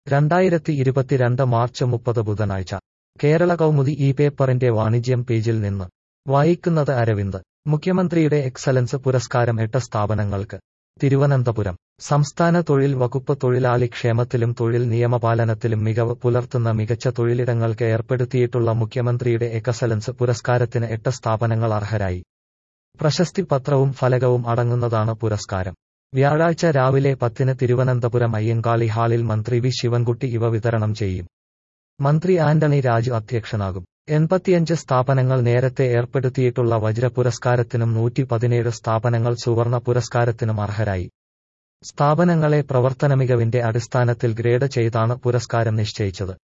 രണ്ടായിരത്തി ഇരുപത്തിരണ്ട് മാർച്ച് മുപ്പത് ബുധനാഴ്ച കേരള കൗമുദി ഈ പേപ്പറിന്റെ വാണിജ്യം പേജിൽ നിന്ന് വായിക്കുന്നത് അരവിന്ദ് മുഖ്യമന്ത്രിയുടെ എക്സലൻസ് പുരസ്കാരം എട്ട് സ്ഥാപനങ്ങൾക്ക് തിരുവനന്തപുരം സംസ്ഥാന തൊഴിൽ വകുപ്പ് തൊഴിലാളി ക്ഷേമത്തിലും തൊഴിൽ നിയമപാലനത്തിലും മികവ് പുലർത്തുന്ന മികച്ച തൊഴിലിടങ്ങൾക്ക് ഏർപ്പെടുത്തിയിട്ടുള്ള മുഖ്യമന്ത്രിയുടെ എക്സലൻസ് പുരസ്കാരത്തിന് എട്ട് സ്ഥാപനങ്ങൾ അർഹരായി പ്രശസ്തി പത്രവും ഫലകവും അടങ്ങുന്നതാണ് പുരസ്കാരം വ്യാഴാഴ്ച രാവിലെ പത്തിന് തിരുവനന്തപുരം അയ്യങ്കാളി ഹാളിൽ മന്ത്രി വി ശിവൻകുട്ടി ഇവ വിതരണം ചെയ്യും മന്ത്രി ആന്റണി രാജു അധ്യക്ഷനാകും എൺപത്തിയഞ്ച് സ്ഥാപനങ്ങൾ നേരത്തെ ഏർപ്പെടുത്തിയിട്ടുള്ള വജ്ര പുരസ്കാരത്തിനും നൂറ്റി പതിനേഴ് സ്ഥാപനങ്ങൾ സുവർണ പുരസ്കാരത്തിനും അർഹരായി സ്ഥാപനങ്ങളെ പ്രവർത്തനമികവിന്റെ അടിസ്ഥാനത്തിൽ ഗ്രേഡ് ചെയ്താണ് പുരസ്കാരം നിശ്ചയിച്ചത്